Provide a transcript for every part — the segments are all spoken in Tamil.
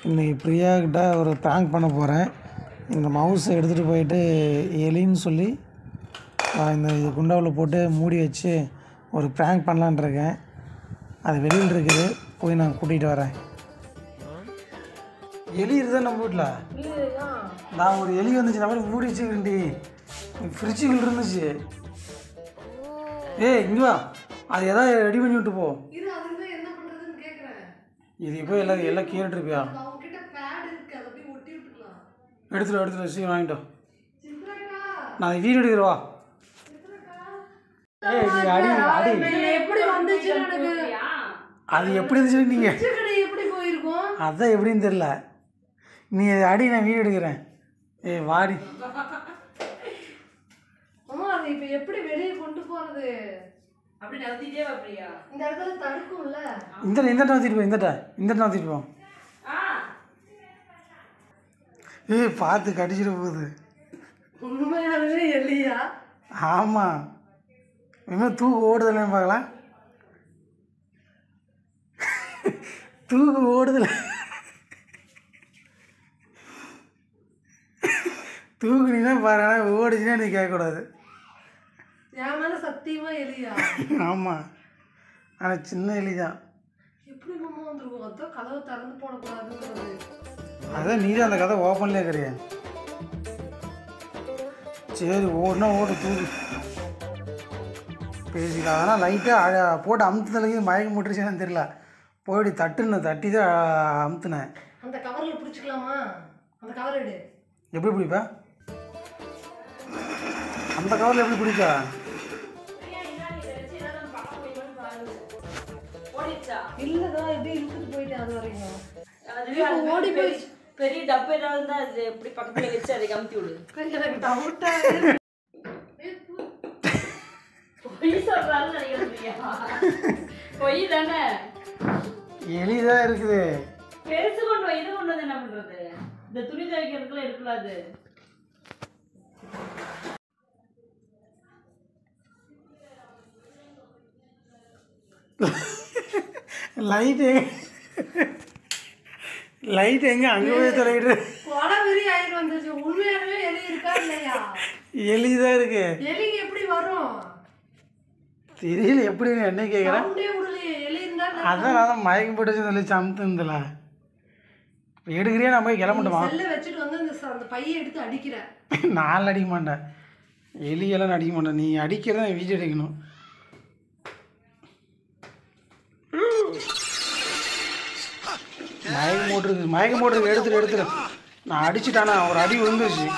இன்னைக்கு பிரியா கிட்ட ஒரு ப்ராங்க் பண்ண போகிறேன் இந்த மவுஸை எடுத்துகிட்டு போயிட்டு எலின்னு சொல்லி ஆஹ், இந்த இது குண்டாவில் போட்டு மூடி வச்சு ஒரு ப்ராங்க் பண்ணலான்னு இருக்கேன் அது வெளியில் இருக்குது போய் நான் கூட்டிகிட்டு வரேன் எலி இருக்குதா நம்ம வீட்டில் நான் ஒரு எலி வந்துச்சு நம்ம மூடி வச்சுக்கிறேன்டி ஃப்ரிட்ஜுக்குள்ள இருந்துச்சு ஏய் இங்கே வா அது எதாவது ரெடி பண்ணி விட்டு போ இரு அதுக்கு தான் என்ன பண்றதுன்னு கேக்குறேன் இது இப்போ எல்லாம் எல்லாம் கேட்டுருப்பியா அவங்க கிட்ட பேட் இருக்கு அதை அப்படியே ஒட்டி விட்டுக்கலாம் எடுத்துட்டு எடுத்துட்டு சீக்கிரம் வாங்கிட்டோம் சித்ராக்கா நான் வீடியோ எடுக்கிறவா ஏய் நீ அடி அடி இது எப்படி வந்துச்சு எனக்கு அது எப்படி இருந்துச்சு நீங்கள் சிக்கடை எப்படி போயிருக்கும் அதான் எப்படின்னு தெரில நீ அதை அடி நான் வீடியோ எடுக்கிறேன் ஏய் வாடி அம்மா அதை இப்ப எப்படி வெளியே கொண்டு போறது அப்படி நகர்த்திட்டே வா பிரியா இந்த இடத்துல தடுக்கும்ல இந்த இந்த நகர்த்திட்டு போ இந்த இந்த நகர்த்திட்டு போ ஆ ஏய் பார்த்து கடிச்சிட போகுது உண்மையாலுமே எலியா ஆமாம் இனிமேல் தூக்கு ஓடுதலைன்னு பார்க்கலாம் தூக்கு ஓடுதல தூக்குனீங்கன்னா பாரு ஓடிச்சுன்னா நீ கேட்கக்கூடாது என் மேல சத்தியமா எலியா ஆமாம் ஆனால் சின்ன எலி தான் எப்படி மாமா வந்துருக்கும் அதான் கதவை திறந்து போடக்கூடாதுன்றது அதான் நீ தான் அந்த கதை ஓப்பன்லேயே கிடையாது சரி ஓடுனா ஓடு தூக்கு பேசிக்கலாம் அதனால் லைட்டாக போட்டு அமுத்துதலுக்கு மயக்கம் போட்டுருச்சுன்னு தெரியல போய் தட்டுன்னு தட்டி தான் அமுத்துனேன் அந்த கவர்ல பிடிச்சிக்கலாமா அந்த கவர் எடு எப்படி பிடிப்ப அந்த கவரில் எப்படி பிடிப்ப ஓடிச்சா இல்லதான் எப்படி இழுத்துட்டு போயிட்டேன் அது வரைக்கும் அதுவே அது ஓடி ஓடி போய் போய் பெரிய டப்பு ஏதாவது இருந்தா அது எப்படி பக்கத்துல வச்சு அதை கமுத்தி விடு எனக்கு டவுட்டா பொய் சொல்றாரு நினைக்கிறேன் பிரியா பொய் தானே எலி தான் இருக்குது பெருசு கொண்டு போய் இது கொண்டு வந்து என்ன பண்றது இந்த துணி துவைக்கிறதுக்குள்ள இருக்கக்கூடாது லைட் எங்க லைட் எங்கே அங்கே போய் தொலைகிட்டு கொடை வெறி ஆயிட்டு வந்துருச்சு உண்மையாலுமே எலி இருக்கா இல்லையா எலி தான் இருக்கு எலிக்கு எப்படி வரும் தெரியல எப்படின்னு என்ன கேட்குறேன் சவுண்டே விடலையே எலி இருந்தா அதான் நான் தான் மயக்கம் போட்டு சொல்லி சமத்துந்தில்ல இப்போ எடுக்கிறியா நான் போய் கிளம்பட்டுமா செல்ல வச்சுட்டு வந்து அந்த ச- அந்த பையை எடுத்து அடிக்கிறேன் நான் அடிக்க மாட்டேன் எலியெல்லாம் அடிக்க மாட்டேன் நீ அடிக்கிறத நான் வீடியோ எடுக்கணும் மயக்கம் போட்டுருக்கு மயக்கம் போட்டுருக்கு எடுத்துட்டு எடுத்துட்டு நான் அடிச்சுட்டானா ஒரு அடி விழுந்துருச்சு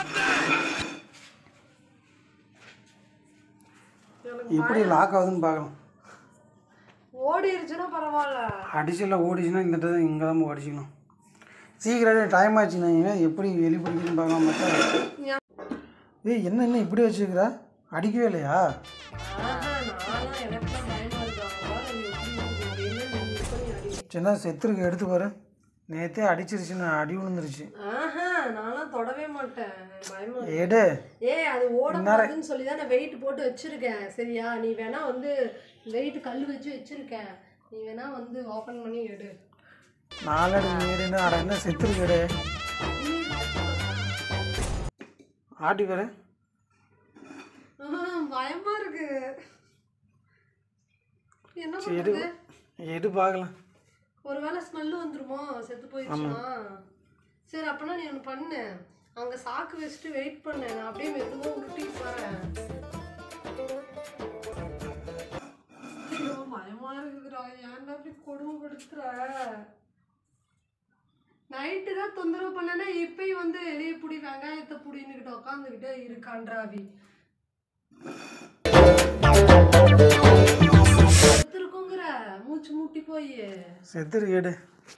எப்படி லாக் ஆகுதுன்னு பார்க்கலாம் ஓடிருச்சுன்னா பரவாயில்ல அடிச்சல ஓடிச்சுன்னா இந்த இடத்துல இங்கே தான் போய் அடிச்சுக்கணும் சீக்கிரம் டைம் ஆச்சுன்னா இவன் எப்படி வெளி பிடிக்குன்னு பார்க்கலாம் பார்த்தா ஏய் என்ன என்ன இப்படி வச்சுருக்குறா அடிக்கவே இல்லையா ஆஹா, நான்லாம் எனக்குலாம் பயமா இருக்கு. அவங்க பாரு, அது எப்படி இருக்குது. என்ன நீ இப்ப நீ அடி. சின்ன செத்துருக்கு எடுத்து பாரு நேற்றே அடிச்சிருச்சுன்னு அடி விழுந்துருச்சு ஆஹா, நான்லாம் தொடவே மாட்டேன் எனக்கு பயமா இருக்கு. எடு ஏய் அது ஓடக்கூடாதுன்னு சொல்லி தான் நான் வெயிட் போட்டு வச்சிருக்கேன் சரியா நீ வேணா வந்து வெயிட் கல் வச்சு வச்சிருக்கேன் நீ வேணா வந்து ஓபன் பண்ணி எடு நாலடி வீடுன்னு அட என்ன செத்துருக்கு எடு ஆட்டி பாரு ஆஹா, பயமா இருக்கு என்ன சரி பண்றது எடு பார்க்கலாம் ஒருவேளை ஸ்மெல்லு வந்துருமோ செத்து போயிடுச்சுன்னா சரி அப்பனா நீ ஒன்று பண்ணு அங்க சாக்கு வச்சுட்டு வெயிட் பண்ணு நான் அப்படியே மெதுவாக உருட்டிட்டு வரேன் ஐயோ, பயமா இருக்குதுடா ஏன்டா அப்படி கொடுமைப்படுத்துற நைட்டு தான் தொந்தரவு பண்ணனா இப்பயும் வந்து எலிய புடி வெங்காயத்தை புடின்னுக்கிட்டு உட்காந்துக்கிட்டே இருக்கான்றாவி செத்துருக்குங்கிற மூச்சு மூட்டி போய் செத்துருக்கு எடு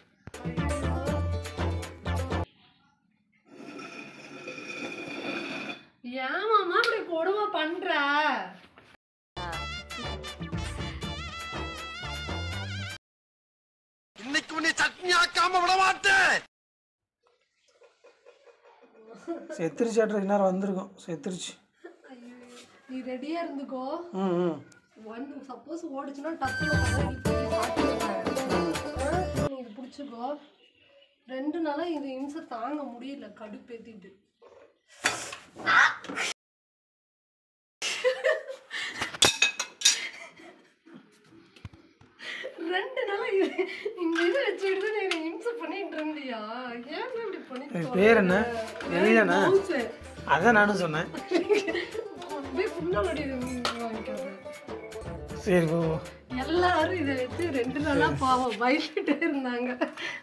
ஏன் மாமா இப்படி கொடுமை பண்ற இன்னைக்கு உன்னை சட்னி ஆக்காம விட மாட்டேன் செத்துருச்சாட்டு நேரம் வந்திருக்கும் செத்துருச்சு ஐயோ, நீ ரெடியா இருந்துக்கோ ம் ம் வந்து சப்போஸ் ஓடிச்சுன்னா டப்புல பதவி தூக்கி சாப்பிடுவேன். ஆ, நீ இது பிடிச்சிக்கோ ரெண்டு நாளா இது இம்சை தாங்க முடியல கடுப்பேத்திட்டு ரெண்டு நாளா இது இந்த இதை வச்சுக்கிட்டு தான் நீ இம்சை பண்ணிட்டு இருந்தியா ஏன் இப்படி பண்ணி பேர் என்ன? எலியானா? மவுசு. அதான் நானும் சொன்னேன் அப்படியே புண்ணாடி வாங்கிக்காத சரி போ எல்லாரும் இதை வச்சு ரெண்டு நாளா பாவம் பயந்துட்டே இருந்தாங்க